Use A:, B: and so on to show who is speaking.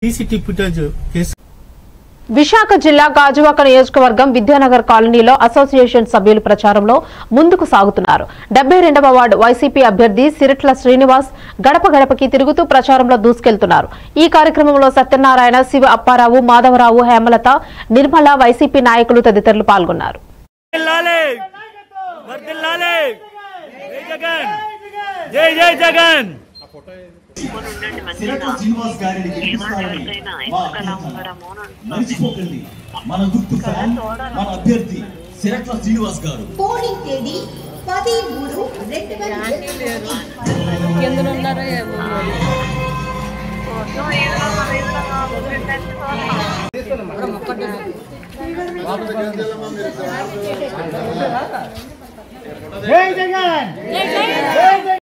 A: సీసీటీ footage case
B: Visakha జిల్లా గాజువాక నియోజకవర్గం విద్యానగర్ కాలనీలో అసోసియేషన్ సభ్యులు ప్రచారంలో ముందుకు సాగుతున్నారు డెబ్బై రెండవ వార్డు వైసీపీ అభ్యర్థి సిరిట్ల శ్రీనివాస్ గడప గడపకి తిరుగుతూ ప్రచారంలో దూసుకెళ్తున్నారు ఈ కార్యక్రమంలో సత్యనారాయణ శివ అప్పారావు మాధవరావు హేమలత నిర్మల వైసీపీ నాయకులు తదితరులు పాల్గొన్నారు
C: వర్ధిల్లాలి వర్ధిల్లాలి జై జగన్ జై జై జగన్
D: సిరట్ల శ్రీనివాస్ గారిని గెలిపిస్తారని మా అభ్యర్థన మర్చిపోకండి మన గుర్తు ఫ్యాన్ మన అభ్యర్థి సిరట్ల శ్రీనివాస్ గారు
E: పోలింగ్ తేదీ పది మూడు రెండు వేల
C: జై జగన్